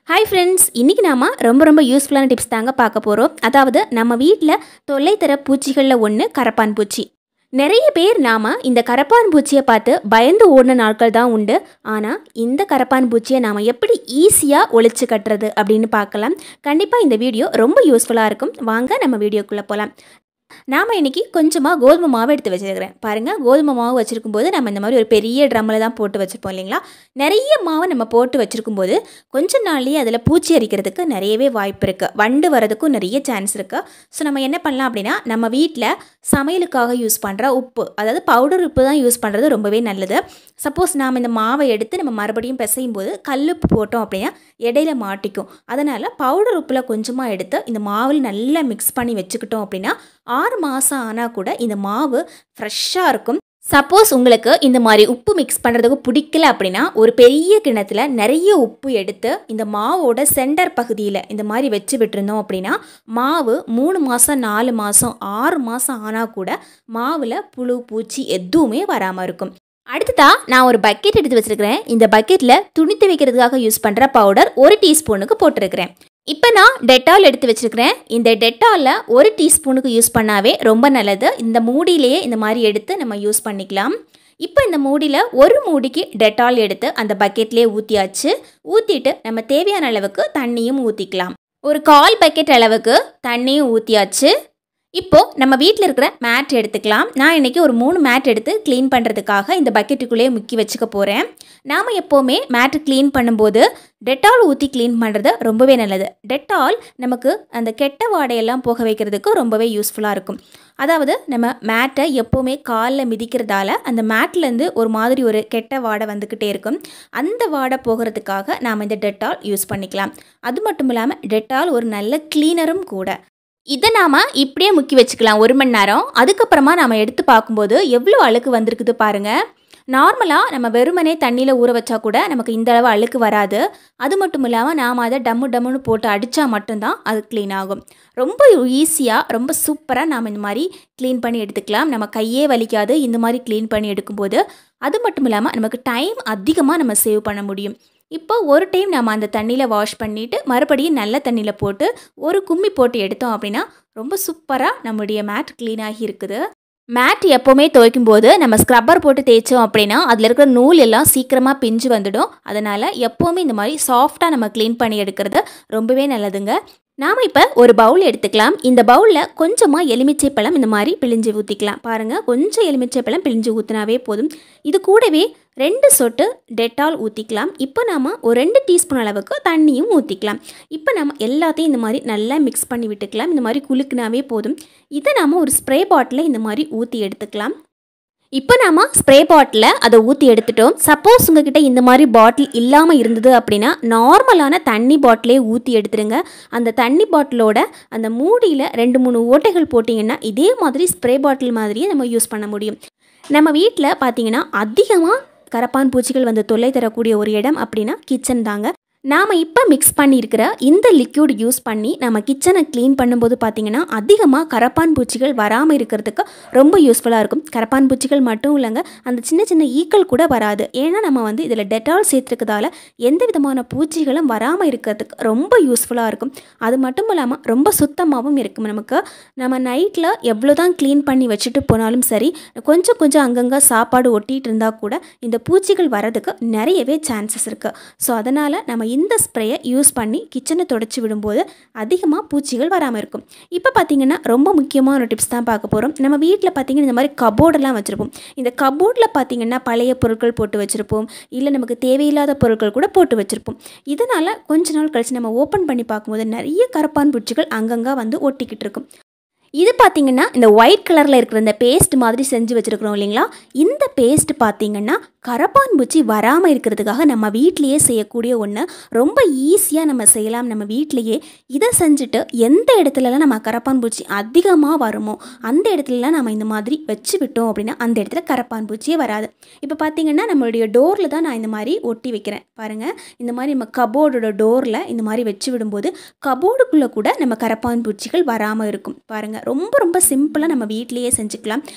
hi friends இன்றைக்கி நாம ரொம்ப ரொம்ப யூஸ்ஃபுல்லான டிப்ஸ் தாங்க பார்க்க போகிறோம் அதாவது நம்ம வீட்டில் தொல்லை தர பூச்சிகளில் ஒன்று கரப்பான் பூச்சி நிறைய பேர் நாம் இந்த கரப்பான் பூச்சியை பார்த்து பயந்து ஓடின நாட்கள் தான் உண்டு ஆனால் இந்த கரப்பான் பூச்சியை நாம் எப்படி ஈஸியாக ஒழிச்சு கட்டுறது அப்படின்னு பார்க்கலாம் கண்டிப்பாக இந்த வீடியோ ரொம்ப யூஸ்ஃபுல்லாக இருக்கும் வாங்க நம்ம வீடியோக்குள்ளே போகலாம் நாம் இன்றைக்கி கொஞ்சமாக கோதுமை மாவு எடுத்து வச்சுருக்கிறேன் பாருங்கள் கோதுமை மாவு வச்சுருக்கும் போது நம்ம இந்த மாதிரி ஒரு பெரிய ட்ரம்மில் தான் போட்டு வச்சுருப்போம் இல்லைங்களா நிறைய மாவை நம்ம போட்டு வச்சுருக்கும் போது கொஞ்ச நாள்லேயே அதில் பூச்சி அரிக்கிறதுக்கு நிறையவே வாய்ப்பு இருக்குது வண்டு வரதுக்கும் நிறைய சான்ஸ் இருக்குது ஸோ நம்ம என்ன பண்ணலாம் அப்படின்னா நம்ம வீட்டில் சமையலுக்காக யூஸ் பண்ணுற உப்பு அதாவது பவுடர் உப்பு தான் யூஸ் பண்ணுறது ரொம்பவே நல்லது சப்போஸ் நாம் இந்த மாவை எடுத்து நம்ம மறுபடியும் பிசையும் போது கல்லுப்பு போட்டோம் அப்படின்னா இடையில மாட்டிக்கும் அதனால் பவுடர் உப்பில் கொஞ்சமாக எடுத்து இந்த மாவில் நல்லா மிக்ஸ் பண்ணி வச்சுக்கிட்டோம் அப்படின்னா ஆறு மாதம் ஆனால் கூட இந்த மாவு ஃப்ரெஷ்ஷாக இருக்கும் சப்போஸ் உங்களுக்கு இந்த மாதிரி உப்பு மிக்ஸ் பண்ணுறதுக்கு பிடிக்கல அப்படின்னா ஒரு பெரிய கிணத்துல நிறைய உப்பு எடுத்து இந்த மாவோட சென்டர் பகுதியில் இந்த மாதிரி வச்சு விட்டுருந்தோம் அப்படின்னா மாவு மூணு மாதம் நாலு மாதம் ஆறு மாதம் ஆனால் கூட மாவில் புழு பூச்சி எதுவுமே வராமல் இருக்கும் அடுத்ததா நான் ஒரு பக்கெட் எடுத்து வச்சிருக்கிறேன் இந்த பக்கெட்டில் துணி துவைக்கிறதுக்காக யூஸ் பண்ணுற பவுடர் ஒரு டீஸ்பூனுக்கு போட்டிருக்கிறேன் இப்போ நான் டெட்டால் எடுத்து வச்சுருக்கிறேன் இந்த டெட்டாலில் ஒரு டீஸ்பூனுக்கு யூஸ் பண்ணாவே ரொம்ப நல்லது இந்த மூடியிலேயே இந்த மாதிரி எடுத்து நம்ம யூஸ் பண்ணிக்கலாம் இப்போ இந்த மூடியில் ஒரு மூடிக்கு டெட்டால் எடுத்து அந்த பக்கெட்லேயே ஊற்றியாச்சு ஊற்றிட்டு நம்ம தேவையான அளவுக்கு தண்ணியும் ஊற்றிக்கலாம் ஒரு கால் பக்கெட் அளவுக்கு தண்ணியும் ஊற்றியாச்சு இப்போது நம்ம வீட்டில் இருக்கிற மேட் எடுத்துக்கலாம் நான் இன்றைக்கி ஒரு மூணு மேட் எடுத்து க்ளீன் பண்ணுறதுக்காக இந்த பக்கெட்டுக்குள்ளேயே முக்கி வச்சுக்க போகிறேன் நாம் எப்போவுமே மேட்டு க்ளீன் பண்ணும்போது டெட்டால் ஊற்றி க்ளீன் பண்ணுறது ரொம்பவே நல்லது டெட்டால் நமக்கு அந்த கெட்ட வாடையெல்லாம் போக வைக்கிறதுக்கு ரொம்பவே யூஸ்ஃபுல்லாக இருக்கும் அதாவது நம்ம மேட்டை எப்போவுமே காலில் மிதிக்கிறதால அந்த மேட்லேருந்து ஒரு மாதிரி ஒரு கெட்ட வாடை வந்துக்கிட்டே இருக்கும் அந்த வாடை போகிறதுக்காக நாம் இந்த டெட்டால் யூஸ் பண்ணிக்கலாம் அது மட்டும் இல்லாமல் டெட்டால் ஒரு நல்ல க்ளீனரும் கூட இதை நாம் இப்படியே முக்கி வச்சுக்கலாம் ஒரு மணி நேரம் அதுக்கப்புறமா நாம் எடுத்து பார்க்கும்போது எவ்வளோ அழுக்கு வந்திருக்குது பாருங்கள் நார்மலாக நம்ம வெறுமனே தண்ணியில் ஊற வச்சா கூட நமக்கு இந்த அளவு அழுக்கு வராது அது மட்டும் இல்லாமல் நாம் அதை டம்மு டம்முன்னு போட்டு அடித்தா மட்டும்தான் அது க்ளீன் ஆகும் ரொம்ப ஈஸியாக ரொம்ப சூப்பராக நாம் இந்த மாதிரி க்ளீன் பண்ணி எடுத்துக்கலாம் நம்ம கையே வலிக்காது இந்த மாதிரி க்ளீன் பண்ணி எடுக்கும்போது அது மட்டும் இல்லாமல் நமக்கு டைம் அதிகமாக நம்ம சேவ் பண்ண முடியும் இப்போ ஒரு டைம் நம்ம அந்த தண்ணியில் வாஷ் பண்ணிவிட்டு மறுபடியும் நல்ல தண்ணியில் போட்டு ஒரு கும்மி போட்டு எடுத்தோம் அப்படின்னா ரொம்ப சூப்பராக நம்முடைய மேட் க்ளீன் ஆகி இருக்குது மேட் எப்போவுமே துவைக்கும் போது நம்ம ஸ்க்ரப்பர் போட்டு தேய்ச்சோம் அப்படின்னா அதில் இருக்கிற நூல் எல்லாம் சீக்கிரமாக பிஞ்சு வந்துடும் அதனால் எப்போவுமே இந்த மாதிரி சாஃப்டாக நம்ம க்ளீன் பண்ணி எடுக்கிறது ரொம்பவே நல்லதுங்க நாம் இப்போ ஒரு பவுல் எடுத்துக்கலாம் இந்த பவுலில் கொஞ்சமாக எலுமிச்சை பழம் இந்த மாதிரி பிழிஞ்சு ஊற்றிக்கலாம் பாருங்கள் கொஞ்சம் எலுமிச்சை பழம் பிழிஞ்சு ஊற்றினாவே போதும் இது கூடவே ரெண்டு சொட்டு டெட்டால் ஊற்றிக்கலாம் இப்போ நாம் ஒரு ரெண்டு டீஸ்பூன் அளவுக்கு தண்ணியும் ஊற்றிக்கலாம் இப்போ நம்ம எல்லாத்தையும் இந்த மாதிரி நல்லா மிக்ஸ் பண்ணி விட்டுக்கலாம் இந்த மாதிரி குலுக்குனாவே போதும் இதை நாம் ஒரு ஸ்ப்ரே பாட்டிலில் இந்த மாதிரி ஊற்றி எடுத்துக்கலாம் இப்போ நாம் ஸ்ப்ரே பாட்டிலில் அதை ஊற்றி எடுத்துட்டோம் சப்போஸ் உங்ககிட்ட இந்த மாதிரி பாட்டில் இல்லாமல் இருந்தது அப்படின்னா நார்மலான தண்ணி பாட்டிலே ஊற்றி எடுத்துருங்க அந்த தண்ணி பாட்டிலோட அந்த மூடியில் ரெண்டு மூணு ஓட்டைகள் போட்டிங்கன்னா இதே மாதிரி ஸ்ப்ரே பாட்டில் மாதிரியே நம்ம யூஸ் பண்ண முடியும் நம்ம வீட்டில் பார்த்தீங்கன்னா அதிகமாக கரப்பான் பூச்சிகள் வந்து தொல்லை தரக்கூடிய ஒரு இடம் அப்படின்னா கிச்சன் தாங்க நாம் இப்போ மிக்ஸ் பண்ணியிருக்கிற இந்த லிக்யூட் யூஸ் பண்ணி நம்ம கிச்சனை க்ளீன் பண்ணும்போது பார்த்திங்கன்னா அதிகமாக கரப்பான் பூச்சிகள் வராமல் இருக்கிறதுக்கு ரொம்ப யூஸ்ஃபுல்லாக இருக்கும் கரப்பான் பூச்சிகள் மட்டும் இல்லைங்க அந்த சின்ன சின்ன ஈக்கள் கூட வராது ஏன்னா நம்ம வந்து இதில் டெட்டால் சேர்த்துருக்கதால எந்த விதமான பூச்சிகளும் வராமல் இருக்கிறதுக்கு ரொம்ப யூஸ்ஃபுல்லாக இருக்கும் அது மட்டும் இல்லாமல் ரொம்ப சுத்தமாகவும் இருக்கும் நமக்கு நம்ம நைட்டில் எவ்வளோ தான் க்ளீன் பண்ணி வச்சுட்டு போனாலும் சரி கொஞ்சம் கொஞ்சம் அங்கங்கே சாப்பாடு ஒட்டிகிட்டு இருந்தால் கூட இந்த பூச்சிகள் வரதுக்கு நிறையவே சான்சஸ் இருக்குது ஸோ அதனால் நம்ம இந்த ஸ்ப்ரேயை யூஸ் பண்ணி கிச்சனை தொடச்சி விடும்போது அதிகமாக பூச்சிகள் வராமல் இருக்கும் இப்போ பார்த்திங்கன்னா ரொம்ப முக்கியமான ஒரு டிப்ஸ் தான் பார்க்க போகிறோம் நம்ம வீட்டில் பார்த்திங்கன்னா இந்த மாதிரி கபோர்டெல்லாம் வச்சுருப்போம் இந்த கபோர்டில் பார்த்திங்கன்னா பழைய பொருட்கள் போட்டு வச்சுருப்போம் இல்லை நமக்கு தேவையில்லாத பொருட்கள் கூட போட்டு வச்சுருப்போம் இதனால் கொஞ்ச நாள் கழித்து நம்ம ஓப்பன் பண்ணி பார்க்கும்போது நிறைய கரப்பான் பூச்சிகள் அங்கங்கே வந்து ஒட்டிக்கிட்டு இருக்கும் இது பார்த்திங்கன்னா இந்த ஒயிட் கலரில் இருக்கிற இந்த பேஸ்ட் மாதிரி செஞ்சு வச்சுருக்குறோம் இல்லைங்களா இந்த பேஸ்ட் பார்த்திங்கன்னா கரப்பான் பூச்சி வராமல் இருக்கிறதுக்காக நம்ம வீட்லேயே செய்யக்கூடிய ஒன்று ரொம்ப ஈஸியாக நம்ம செய்யலாம் நம்ம வீட்லேயே இதை செஞ்சுட்டு எந்த இடத்துலலாம் நம்ம கரப்பான் பூச்சி அதிகமாக வருமோ அந்த இடத்துலலாம் நம்ம இந்த மாதிரி வச்சு விட்டோம் அப்படின்னா அந்த இடத்துல கரப்பான் பூச்சியே வராது இப்போ பார்த்திங்கன்னா நம்மளுடைய டோரில் தான் நான் இந்த மாதிரி ஒட்டி வைக்கிறேன் பாருங்கள் இந்த மாதிரி நம்ம கபோர்டோட டோரில் இந்த மாதிரி வச்சு விடும்போது கபோர்டுக்குள்ளே கூட நம்ம கரப்பான் பூச்சிகள் வராமல் இருக்கும் பாருங்கள் ரொம்ப ரொம்ப சிம்பிளாக நம்ம வீட்லேயே செஞ்சுக்கலாம்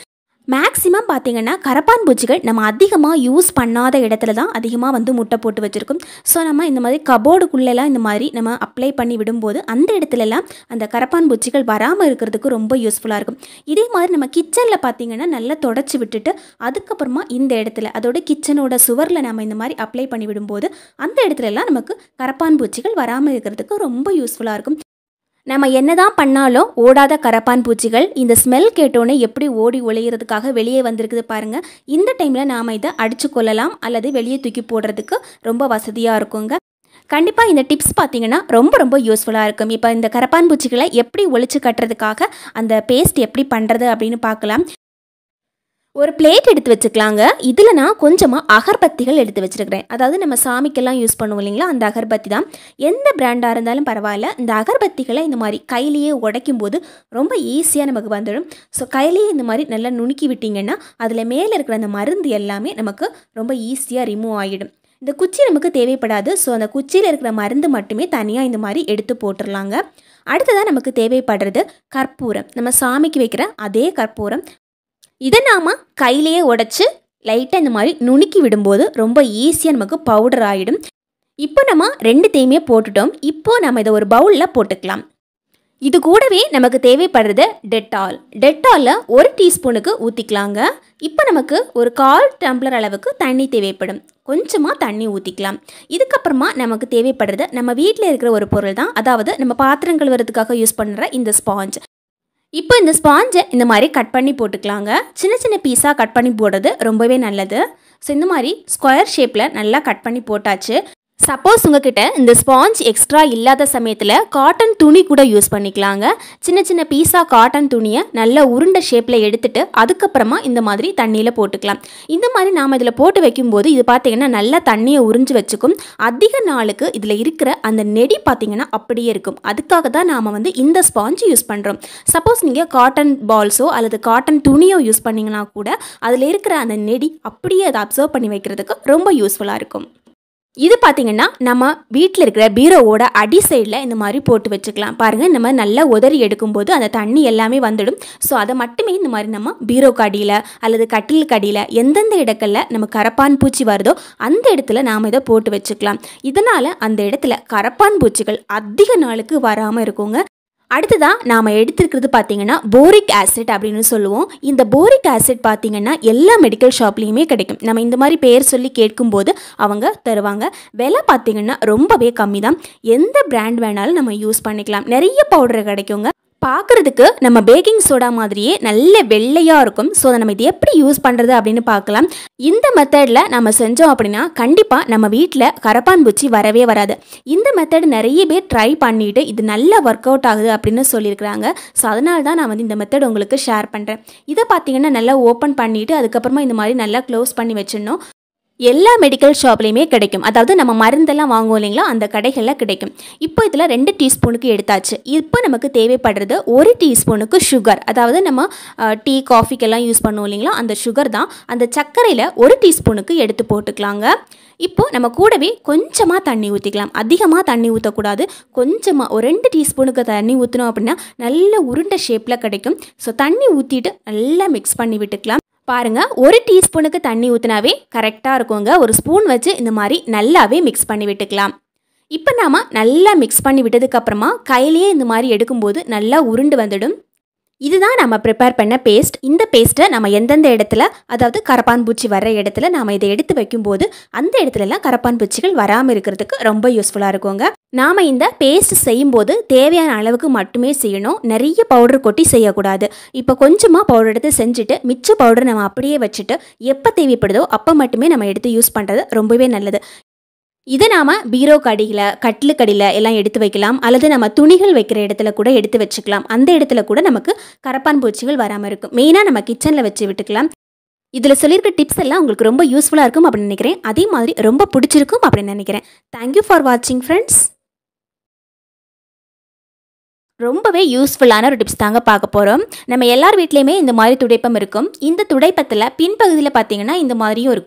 மேக்ஸிமம் பார்த்தீங்கன்னா கரப்பான் பூச்சிகள் நம்ம அதிகமாக யூஸ் பண்ணாத இடத்துல தான் அதிகமாக வந்து முட்டை போட்டு வச்சுருக்கும் ஸோ நம்ம இந்த மாதிரி கபோர்டுக்குள்ளெல்லாம் இந்த மாதிரி நம்ம அப்ளை பண்ணி விடும்போது அந்த இடத்துலலாம் அந்த கரப்பான் பூச்சிகள் வராமல் இருக்கிறதுக்கு ரொம்ப யூஸ்ஃபுல்லாக இருக்கும் இதே மாதிரி நம்ம கிச்சனில் பார்த்தீங்கன்னா நல்லா தொடச்சி விட்டுட்டு அதுக்கப்புறமா இந்த இடத்துல அதோட கிச்சனோட சுவரில் நம்ம இந்த மாதிரி அப்ளை பண்ணி விடும்போது அந்த இடத்துலலாம் நமக்கு கரப்பான் பூச்சிகள் வராமல் இருக்கிறதுக்கு ரொம்ப யூஸ்ஃபுல்லாக இருக்கும் நம்ம என்னதான் பண்ணாலும் ஓடாத கரப்பான் பூச்சிகள் இந்த ஸ்மெல் கேட்டோன்னே எப்படி ஓடி ஒளிகிறதுக்காக வெளியே வந்திருக்குது பாருங்க இந்த டைமில் நாம் இதை அடிச்சு கொள்ளலாம் அல்லது வெளியே தூக்கி போடுறதுக்கு ரொம்ப வசதியாக இருக்குங்க கண்டிப்பாக இந்த டிப்ஸ் பார்த்தீங்கன்னா ரொம்ப ரொம்ப யூஸ்ஃபுல்லாக இருக்கும் இப்போ இந்த கரப்பான் பூச்சிகளை எப்படி ஒழிச்சு கட்டுறதுக்காக அந்த பேஸ்ட் எப்படி பண்ணுறது அப்படின்னு பார்க்கலாம் ஒரு பிளேட் எடுத்து வச்சுக்கலாங்க இதில் நான் கொஞ்சமாக அகர்பத்திகள் எடுத்து வச்சுருக்கிறேன் அதாவது நம்ம சாமிக்கெல்லாம் யூஸ் பண்ணுவோம் இல்லைங்களா அந்த அகர்பத்தி தான் எந்த பிராண்டாக இருந்தாலும் பரவாயில்ல இந்த அகர்பத்திகளை இந்த மாதிரி கையிலேயே உடைக்கும் போது ரொம்ப ஈஸியாக நமக்கு வந்துடும் ஸோ கையிலேயே இந்த மாதிரி நல்லா நுணுக்கி விட்டிங்கன்னா அதில் மேலே இருக்கிற அந்த மருந்து எல்லாமே நமக்கு ரொம்ப ஈஸியாக ரிமூவ் ஆகிடும் இந்த குச்சி நமக்கு தேவைப்படாது ஸோ அந்த குச்சியில் இருக்கிற மருந்து மட்டுமே தனியாக இந்த மாதிரி எடுத்து போட்டுடலாங்க அடுத்ததாக நமக்கு தேவைப்படுறது கற்பூரம் நம்ம சாமிக்கு வைக்கிற அதே கற்பூரம் இதை நாம் கையிலேயே உடச்சி லைட்டாக இந்த மாதிரி நுணுக்கி விடும்போது ரொம்ப ஈஸியாக நமக்கு பவுடர் ஆகிடும் இப்போ நம்ம ரெண்டுத்தையுமே போட்டுட்டோம் இப்போ நம்ம இதை ஒரு பவுலில் போட்டுக்கலாம் இது கூடவே நமக்கு தேவைப்படுறது டெட்டால் டெட்டாலில் ஒரு டீஸ்பூனுக்கு ஊற்றிக்கலாங்க இப்போ நமக்கு ஒரு கால் டம்ளர் அளவுக்கு தண்ணி தேவைப்படும் கொஞ்சமாக தண்ணி ஊற்றிக்கலாம் இதுக்கப்புறமா நமக்கு தேவைப்படுறது நம்ம வீட்டில் இருக்கிற ஒரு பொருள் தான் அதாவது நம்ம பாத்திரம் கழுவுறதுக்காக யூஸ் பண்ணுற இந்த ஸ்பாஞ்ச் இப்போ இந்த ஸ்பாஞ்சை இந்த மாதிரி கட் பண்ணி போட்டுக்கலாங்க சின்ன சின்ன பீஸாக கட் பண்ணி போடுறது ரொம்பவே நல்லது ஸோ இந்த மாதிரி ஸ்கொயர் ஷேப்பில் நல்லா கட் பண்ணி போட்டாச்சு சப்போஸ் உங்ககிட்ட இந்த ஸ்பாஞ்ச் எக்ஸ்ட்ரா இல்லாத சமயத்தில் காட்டன் துணி கூட யூஸ் பண்ணிக்கலாங்க சின்ன சின்ன பீஸாக காட்டன் துணியை நல்ல உருண்டை ஷேப்பில் எடுத்துட்டு அதுக்கப்புறமா இந்த மாதிரி தண்ணியில் போட்டுக்கலாம் இந்த மாதிரி நாம் இதில் போட்டு வைக்கும்போது இது பார்த்தீங்கன்னா நல்லா தண்ணியை உறிஞ்சு வச்சுக்கும் அதிக நாளுக்கு இதில் இருக்கிற அந்த நெடி பார்த்தீங்கன்னா அப்படியே இருக்கும் அதுக்காக தான் நாம் வந்து இந்த ஸ்பாஞ்ச் யூஸ் பண்ணுறோம் சப்போஸ் நீங்கள் காட்டன் பால்ஸோ அல்லது காட்டன் துணியோ யூஸ் பண்ணிங்கன்னா கூட அதில் இருக்கிற அந்த நெடி அப்படியே அதை அப்சர்வ் பண்ணி வைக்கிறதுக்கு ரொம்ப யூஸ்ஃபுல்லாக இருக்கும் இது பார்த்தீங்கன்னா நம்ம வீட்டில் இருக்கிற பீரோவோட அடி சைடில் இந்த மாதிரி போட்டு வச்சுக்கலாம் பாருங்கள் இந்த மாதிரி நல்லா உதறி எடுக்கும்போது அந்த தண்ணி எல்லாமே வந்துடும் ஸோ அதை மட்டுமே இந்த மாதிரி நம்ம பீரோக்கு அடியில் அல்லது கட்டிலுக்கு அடியில் எந்தெந்த இடங்களில் நம்ம கரப்பான் பூச்சி வருதோ அந்த இடத்துல நாம் இதை போட்டு வச்சுக்கலாம் இதனால் அந்த இடத்துல கரப்பான் பூச்சிகள் அதிக நாளுக்கு வராமல் இருக்குங்க அடுத்ததாக நாம் எடுத்துருக்கிறது பார்த்தீங்கன்னா போரிக் ஆசிட் அப்படின்னு சொல்லுவோம் இந்த போரிக் ஆசிட் பார்த்தீங்கன்னா எல்லா மெடிக்கல் ஷாப்லேயுமே கிடைக்கும் நம்ம இந்த மாதிரி பேர் சொல்லி கேட்கும்போது அவங்க தருவாங்க விலை பார்த்தீங்கன்னா ரொம்பவே கம்மி தான் எந்த பிராண்ட் வேணாலும் நம்ம யூஸ் பண்ணிக்கலாம் நிறைய பவுடர் கிடைக்குங்க பார்க்குறதுக்கு நம்ம பேக்கிங் சோடா மாதிரியே நல்ல வெள்ளையாக இருக்கும் ஸோ அதை நம்ம இது எப்படி யூஸ் பண்ணுறது அப்படின்னு பார்க்கலாம் இந்த மெத்தடில் நம்ம செஞ்சோம் அப்படின்னா கண்டிப்பாக நம்ம வீட்டில் கரப்பான் பூச்சி வரவே வராது இந்த மெத்தட் நிறைய பேர் ட்ரை பண்ணிவிட்டு இது நல்லா ஒர்க் அவுட் ஆகுது அப்படின்னு சொல்லியிருக்கிறாங்க ஸோ அதனால தான் நான் வந்து இந்த மெத்தட் உங்களுக்கு ஷேர் பண்ணுறேன் இதை பார்த்தீங்கன்னா நல்லா ஓப்பன் பண்ணிவிட்டு அதுக்கப்புறமா இந்த மாதிரி நல்லா க்ளோஸ் பண்ணி வச்சிடணும் எல்லா மெடிக்கல் ஷாப்லேயுமே கிடைக்கும் அதாவது நம்ம மருந்தெல்லாம் வாங்குவோம் இல்லைங்களா அந்த கடைகளில் கிடைக்கும் இப்போ இதில் ரெண்டு டீஸ்பூனுக்கு எடுத்தாச்சு இப்போ நமக்கு தேவைப்படுறது ஒரு டீஸ்பூனுக்கு சுகர் அதாவது நம்ம அஹ், டீ காஃபிக்கெல்லாம் யூஸ் பண்ணுவோம் இல்லைங்களா அந்த சுகர் தான் அந்த சர்க்கரையில் ஒரு டீஸ்பூனுக்கு எடுத்து போட்டுக்கலாங்க இப்போ நம்ம கூடவே கொஞ்சமாக தண்ணி ஊற்றிக்கலாம் அதிகமாக தண்ணி ஊற்றக்கூடாது கொஞ்சமாக ஒரு ரெண்டு டீஸ்பூனுக்கு தண்ணி ஊற்றினோம் அப்படின்னா நல்ல உருண்டை ஷேப்பில் கிடைக்கும் ஸோ தண்ணி ஊற்றிட்டு நல்லா மிக்ஸ் பண்ணி விட்டுக்கலாம் பாருங்க ஒரு டீஸ்பூனுக்கு தண்ணி ஊற்றினாவே கரெக்டாக இருக்குங்க ஒரு ஸ்பூன் வச்சு இந்த மாதிரி நல்லாவே மிக்ஸ் பண்ணி விட்டுக்கலாம் இப்போ நாம நல்லா மிக்ஸ் பண்ணி விட்டதுக்கப்புறமா கையிலேயே இந்த மாதிரி எடுக்கும்போது நல்லா உருண்டு வந்துடும் இதுதான் நம்ம ப்ரிப்பேர் பண்ண பேஸ்ட் இந்த பேஸ்ட்டை நம்ம எந்தெந்த இடத்துல அதாவது கரப்பான் பூச்சி வர இடத்துல நாம் இதை எடுத்து வைக்கும்போது அந்த இடத்துலலாம் கரப்பான் பூச்சிகள் வராமல் இருக்கிறதுக்கு ரொம்ப யூஸ்ஃபுல்லாக இருக்குங்க நாம் இந்த பேஸ்ட் செய்யும்போது தேவையான அளவுக்கு மட்டுமே செய்யணும் நிறைய பவுடர் கொட்டி செய்யக்கூடாது இப்போ கொஞ்சமாக பவுடர் எடுத்து செஞ்சுட்டு மிச்ச பவுடர் நம்ம அப்படியே வச்சுட்டு எப்போ தேவைப்படுதோ அப்போ மட்டுமே நம்ம எடுத்து யூஸ் பண்ணுறது ரொம்பவே நல்லது இதை நாம் பீரோ கடியில் கட்டிலு கடியில் எல்லாம் எடுத்து வைக்கலாம் அல்லது நம்ம துணிகள் வைக்கிற இடத்துல கூட எடுத்து வச்சுக்கலாம் அந்த இடத்துல கூட நமக்கு கரப்பான் பூச்சிகள் வராமல் இருக்கும் மெயினாக நம்ம கிச்சனில் வச்சு விட்டுக்கலாம் இதில் சொல்லியிருக்க டிப்ஸ் எல்லாம் உங்களுக்கு ரொம்ப யூஸ்ஃபுல்லாக இருக்கும் அப்படின்னு நினைக்கிறேன் அதே மாதிரி ரொம்ப பிடிச்சிருக்கும் அப்படின்னு நினைக்கிறேன் தேங்க்யூ ஃபார் வாட்சிங் ஃப்ரெண்ட்ஸ் ரொம்பவே யூஸ்ஃபுல்லான ஒரு டிப்ஸ் தாங்க பார்க்க போகிறோம் நம்ம எல்லார் வீட்லேயுமே இந்த மாதிரி துடைப்பம் இருக்கும் இந்த துடைப்பத்தில் பின்பகுதியில் பார்த்தீங்கன்னா இந்த மாதிரியும் இருக்கும்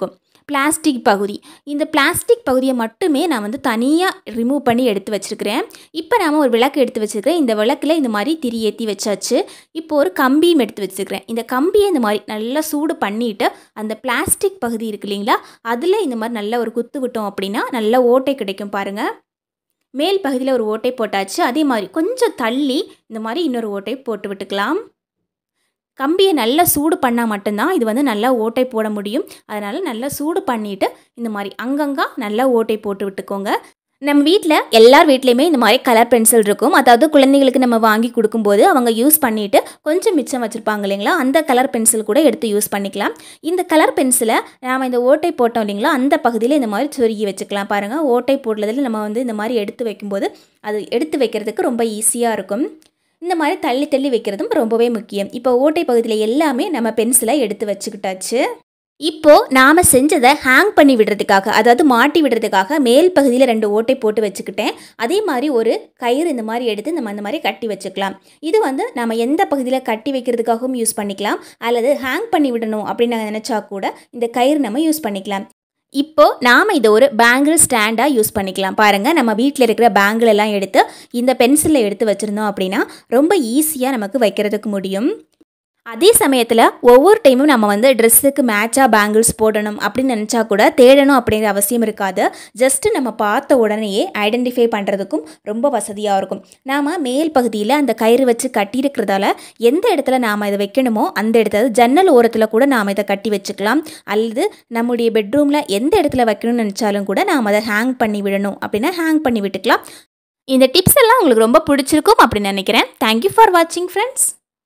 பிளாஸ்டிக் பகுதி இந்த பிளாஸ்டிக் பகுதியை மட்டுமே நான் வந்து தனியாக ரிமூவ் பண்ணி எடுத்து வச்சுருக்கிறேன் இப்போ நாம் ஒரு விளக்கு எடுத்து வச்சுருக்கிறேன் இந்த விளக்கில் இந்த மாதிரி திரி ஏற்றி வச்சாச்சு இப்போ ஒரு கம்பியும் எடுத்து வச்சுருக்கிறேன் இந்த கம்பியை இந்த மாதிரி நல்லா சூடு பண்ணிவிட்டு அந்த பிளாஸ்டிக் பகுதி இருக்கு இல்லைங்களா அதில் இந்த மாதிரி நல்ல ஒரு குத்து விட்டோம் அப்படின்னா நல்ல ஓட்டை கிடைக்கும் பாருங்கள் மேல் பகுதியில் ஒரு ஓட்டை போட்டாச்சு அதே மாதிரி கொஞ்சம் தள்ளி இந்த மாதிரி இன்னொரு ஓட்டை போட்டு விட்டுக்கலாம் கம்பியை நல்லா சூடு பண்ணால் மட்டும்தான் இது வந்து நல்லா ஓட்டை போட முடியும் அதனால் நல்லா சூடு பண்ணிவிட்டு இந்த மாதிரி அங்கங்கே நல்லா ஓட்டை போட்டு விட்டுக்கோங்க நம்ம வீட்டில் எல்லார் வீட்லேயுமே இந்த மாதிரி கலர் பென்சில் இருக்கும் அதாவது குழந்தைங்களுக்கு நம்ம வாங்கி கொடுக்கும்போது அவங்க யூஸ் பண்ணிவிட்டு கொஞ்சம் மிச்சம் வச்சுருப்பாங்க இல்லைங்களா அந்த கலர் பென்சில் கூட எடுத்து யூஸ் பண்ணிக்கலாம் இந்த கலர் பென்சிலை நாம் இந்த ஓட்டை போட்டோம் இல்லைங்களா அந்த பகுதியில் இந்த மாதிரி சொருகி வச்சுக்கலாம் பாருங்கள் ஓட்டை போடுறதுல நம்ம வந்து இந்த மாதிரி எடுத்து வைக்கும்போது அது எடுத்து வைக்கிறதுக்கு ரொம்ப ஈஸியாக இருக்கும் இந்த மாதிரி தள்ளி தள்ளி வைக்கிறதும் ரொம்பவே முக்கியம் இப்போ ஓட்டை பகுதியில் எல்லாமே நம்ம பென்சிலை எடுத்து வச்சுக்கிட்டாச்சு இப்போ நாம் செஞ்சதை ஹேங் பண்ணி விடுறதுக்காக அதாவது மாட்டி விடுறதுக்காக மேல் பகுதியில் ரெண்டு ஓட்டை போட்டு வச்சுக்கிட்டேன் அதே மாதிரி ஒரு கயிறு இந்த மாதிரி எடுத்து நம்ம அந்த மாதிரி கட்டி வச்சுக்கலாம் இது வந்து நம்ம எந்த பகுதியில் கட்டி வைக்கிறதுக்காகவும் யூஸ் பண்ணிக்கலாம் அல்லது ஹேங் பண்ணி விடணும் அப்படின்னு நாங்கள் நினச்சா கூட இந்த கயிறு நம்ம யூஸ் பண்ணிக்கலாம் இப்போ நாம் இதை ஒரு பேங்கிள் ஸ்டாண்டாக யூஸ் பண்ணிக்கலாம் பாருங்கள் நம்ம வீட்டில் இருக்கிற பேங்கிள் எல்லாம் எடுத்து இந்த பென்சிலில் எடுத்து வச்சுருந்தோம் அப்படின்னா ரொம்ப ஈஸியாக நமக்கு வைக்கிறதுக்கு முடியும் அதே சமயத்தில் ஒவ்வொரு டைமும் நம்ம வந்து ட்ரெஸ்ஸுக்கு மேட்சாக பேங்கிள்ஸ் போடணும் அப்படின்னு நினச்சா கூட தேடணும் அப்படிங்கிற அவசியம் இருக்காது ஜஸ்ட்டு நம்ம பார்த்த உடனேயே ஐடென்டிஃபை பண்ணுறதுக்கும் ரொம்ப வசதியாக இருக்கும் நாம் மேல் பகுதியில் அந்த கயிறு வச்சு கட்டியிருக்கிறதால எந்த இடத்துல நாம் இதை வைக்கணுமோ அந்த இடத்துல ஜன்னல் ஓரத்தில் கூட நாம் இதை கட்டி வச்சுக்கலாம் அல்லது நம்முடைய பெட்ரூமில் எந்த இடத்துல வைக்கணும்னு நினச்சாலும் கூட நாம் அதை ஹேங் பண்ணி விடணும் அப்படின்னா ஹேங் பண்ணி விட்டுக்கலாம் இந்த டிப்ஸ் எல்லாம் உங்களுக்கு ரொம்ப பிடிச்சிருக்கும் அப்படின்னு நினைக்கிறேன் தேங்க்யூ ஃபார் வாட்சிங் ஃப்ரெண்ட்ஸ்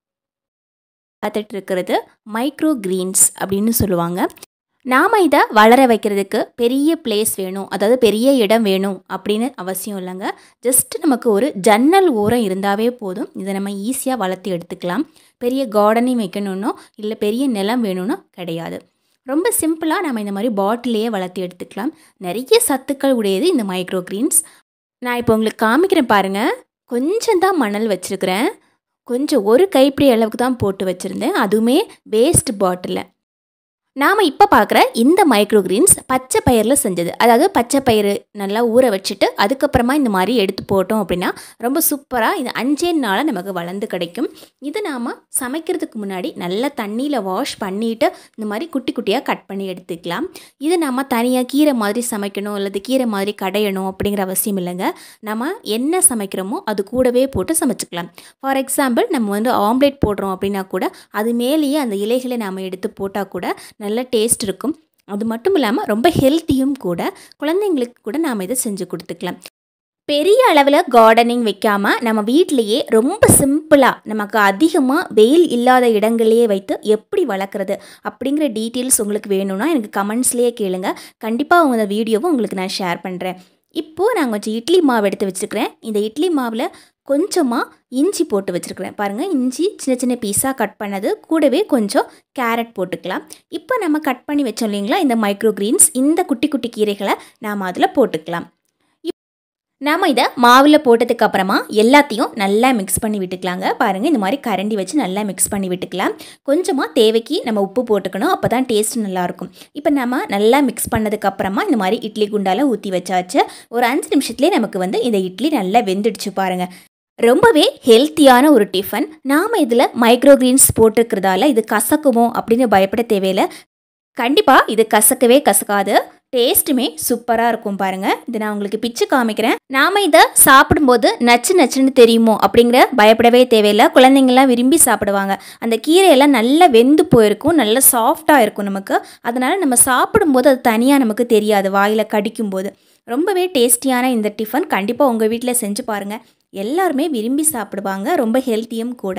பார்த்துட்டு இருக்கிறது மைக்ரோ கிரீன்ஸ் அப்படின்னு சொல்லுவாங்க நாம் இதை வளர வைக்கிறதுக்கு பெரிய பிளேஸ் வேணும் அதாவது பெரிய இடம் வேணும் அப்படின்னு அவசியம் இல்லைங்க ஜஸ்ட் நமக்கு ஒரு ஜன்னல் ஓரம் இருந்தாவே போதும் இதை நம்ம ஈஸியாக வளர்த்து எடுத்துக்கலாம் பெரிய கார்டனிங் வைக்கணுன்னோ இல்லை பெரிய நிலம் வேணும்னோ கிடையாது ரொம்ப சிம்பிளாக நம்ம இந்த மாதிரி பாட்டிலேயே வளர்த்து எடுத்துக்கலாம் நிறைய சத்துக்கள் உடையது இந்த மைக்ரோ கிரீன்ஸ் நான் இப்போ உங்களுக்கு காமிக்கிறேன் பாருங்கள் கொஞ்சம் தான் மணல் வச்சுருக்கிறேன் கொஞ்சம் ஒரு கைப்பிடி அளவுக்கு தான் போட்டு வச்சுருந்தேன் அதுவுமே வேஸ்ட் பாட்டிலில் நாம் இப்போ பார்க்குற இந்த மைக்ரோ கிரீன்ஸ் பச்சை பயிரில் செஞ்சது அதாவது பச்சை பயிறு நல்லா ஊற வச்சுட்டு அதுக்கப்புறமா இந்த மாதிரி எடுத்து போட்டோம் அப்படின்னா ரொம்ப சூப்பராக இது அஞ்சே நாளில் நமக்கு வளர்ந்து கிடைக்கும் இது நாம் சமைக்கிறதுக்கு முன்னாடி நல்லா தண்ணியில் வாஷ் பண்ணிவிட்டு இந்த மாதிரி குட்டி குட்டியாக கட் பண்ணி எடுத்துக்கலாம் இது நம்ம தனியாக கீரை மாதிரி சமைக்கணும் அல்லது கீரை மாதிரி கடையணும் அப்படிங்கிற அவசியம் இல்லைங்க நம்ம என்ன சமைக்கிறோமோ அது கூடவே போட்டு சமைச்சிக்கலாம் ஃபார் எக்ஸாம்பிள் நம்ம வந்து ஆம்லேட் போடுறோம் அப்படின்னா கூட அது மேலேயே அந்த இலைகளை நாம் எடுத்து போட்டால் கூட நல்ல டேஸ்ட் இருக்கும் அது மட்டும் இல்லாமல் ரொம்ப ஹெல்த்தியும் கூட குழந்தைங்களுக்கு கூட நாம் இதை செஞ்சு கொடுத்துக்கலாம் பெரிய அளவில் கார்டனிங் வைக்காமல் நம்ம வீட்டிலையே ரொம்ப சிம்பிளாக நமக்கு அதிகமாக வெயில் இல்லாத இடங்களையே வைத்து எப்படி வளர்க்குறது அப்படிங்கிற டீட்டெயில்ஸ் உங்களுக்கு வேணும்னா எனக்கு கமெண்ட்ஸ்லேயே கேளுங்க கண்டிப்பாக உங்கள் வீடியோவும் உங்களுக்கு நான் ஷேர் பண்ணுறேன் இப்போது நான் கொஞ்சம் இட்லி மாவு எடுத்து வச்சுருக்கிறேன் இந்த இட்லி மாவில் கொஞ்சமாக இஞ்சி போட்டு வச்சுருக்கிறேன் பாருங்கள் இஞ்சி சின்ன சின்ன பீஸாக கட் பண்ணது கூடவே கொஞ்சம் கேரட் போட்டுக்கலாம் இப்போ நம்ம கட் பண்ணி வச்சோம் இல்லைங்களா இந்த மைக்ரோ கிரீன்ஸ் இந்த குட்டி குட்டி கீரைகளை நாம் அதில் போட்டுக்கலாம் நாம் இதை மாவில் போட்டதுக்கு அப்புறமா எல்லாத்தையும் நல்லா மிக்ஸ் பண்ணி விட்டுக்கலாங்க பாருங்கள் இந்த மாதிரி கரண்டி வச்சு நல்லா மிக்ஸ் பண்ணி விட்டுக்கலாம் கொஞ்சமாக தேவைக்கு நம்ம உப்பு போட்டுக்கணும் அப்போ தான் டேஸ்ட் நல்லாயிருக்கும் இப்போ நம்ம நல்லா மிக்ஸ் பண்ணதுக்கு அப்புறமா இந்த மாதிரி இட்லி குண்டால ஊற்றி வச்சாச்சு ஒரு அஞ்சு நிமிஷத்துலேயே நமக்கு வந்து இந்த இட்லி நல்லா வெந்துடுச்சு பாருங்கள் ரொம்பவே ஹெல்த்தியான ஒரு டிஃபன் நாம் இதில் மைக்ரோகிரீன்ஸ் போட்டிருக்கிறதால இது கசக்குமோ அப்படின்னு பயப்பட தேவையில்லை கண்டிப்பாக இது கசக்கவே கசக்காது டேஸ்ட்டுமே சூப்பராக இருக்கும் பாருங்கள் இதை நான் உங்களுக்கு பிச்சு காமிக்கிறேன் நாம் இதை சாப்பிடும்போது நச்சு நச்சுன்னு தெரியுமோ அப்படிங்கிற பயப்படவே தேவையில்லை குழந்தைங்கள்லாம் விரும்பி சாப்பிடுவாங்க அந்த கீரையெல்லாம் நல்லா வெந்து போயிருக்கும் நல்லா சாஃப்டாக இருக்கும் நமக்கு அதனால் நம்ம சாப்பிடும்போது அது தனியாக நமக்கு தெரியாது வாயில் கடிக்கும்போது ரொம்பவே டேஸ்டியான இந்த டிஃபன் கண்டிப்பாக உங்கள் வீட்டில் செஞ்சு பாருங்கள் எல்லாருமே விரும்பி சாப்பிடுவாங்க ரொம்ப ஹெல்த்தியும் கூட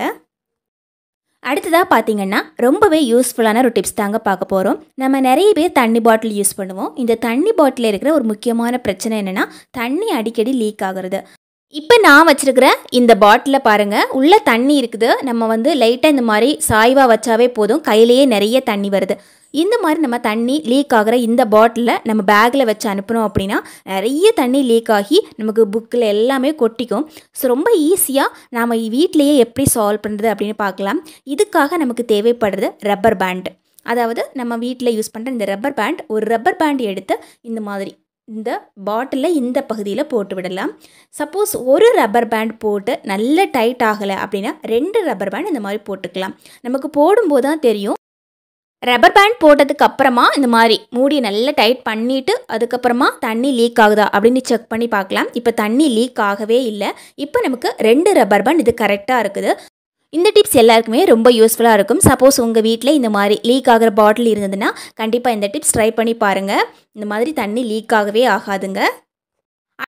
அடுத்ததாக பார்த்தீங்கன்னா ரொம்பவே யூஸ்ஃபுல்லான ஒரு டிப்ஸ் தாங்க பார்க்க போகிறோம் நம்ம நிறைய பேர் தண்ணி பாட்டில் யூஸ் பண்ணுவோம் இந்த தண்ணி பாட்டிலில் இருக்கிற ஒரு முக்கியமான பிரச்சனை என்னென்னா தண்ணி அடிக்கடி லீக் ஆகுறது இப்போ நான் வச்சுருக்கிற இந்த பாட்டிலில் பாருங்கள் உள்ளே தண்ணி இருக்குது நம்ம வந்து லைட்டாக இந்த மாதிரி சாய்வாக வச்சாவே போதும் கையிலேயே நிறைய தண்ணி வருது இந்த மாதிரி நம்ம தண்ணி லீக் ஆகிற இந்த பாட்டிலில் நம்ம பேக்கில் வச்சு அனுப்பினோம் அப்படின்னா நிறைய தண்ணி லீக் ஆகி நமக்கு புக்கில் எல்லாமே கொட்டிக்கும் ஸோ ரொம்ப ஈஸியாக நாம் வீட்டிலையே எப்படி சால்வ் பண்ணுறது அப்படின்னு பார்க்கலாம் இதுக்காக நமக்கு தேவைப்படுறது ரப்பர் பேண்ட் அதாவது நம்ம வீட்டில் யூஸ் பண்ணுற இந்த ரப்பர் பேண்ட் ஒரு ரப்பர் பேண்ட் எடுத்து இந்த மாதிரி இந்த பாட்டிலில் இந்த பகுதியில் போட்டு விடலாம் சப்போஸ் ஒரு ரப்பர் பேண்ட் போட்டு நல்ல டைட் ஆகலை அப்படின்னா ரெண்டு ரப்பர் பேண்ட் இந்த மாதிரி போட்டுக்கலாம் நமக்கு போடும்போது தான் தெரியும் ரப்பர் பேண்ட் போட்டதுக்கு அப்புறமா இந்த மாதிரி மூடியை நல்லா டைட் பண்ணிவிட்டு அதுக்கப்புறமா தண்ணி லீக் ஆகுதா அப்படின்னு செக் பண்ணி பார்க்கலாம் இப்போ தண்ணி லீக் ஆகவே இல்லை இப்போ நமக்கு ரெண்டு ரப்பர் பேண்ட் இது கரெக்டாக இருக்குது இந்த டிப்ஸ் எல்லாருக்குமே ரொம்ப யூஸ்ஃபுல்லாக இருக்கும் சப்போஸ் உங்கள் வீட்டில் இந்த மாதிரி லீக் ஆகிற பாட்டில் இருந்ததுன்னா கண்டிப்பாக இந்த டிப்ஸ் ட்ரை பண்ணி பாருங்கள் இந்த மாதிரி தண்ணி லீக் ஆகவே ஆகாதுங்க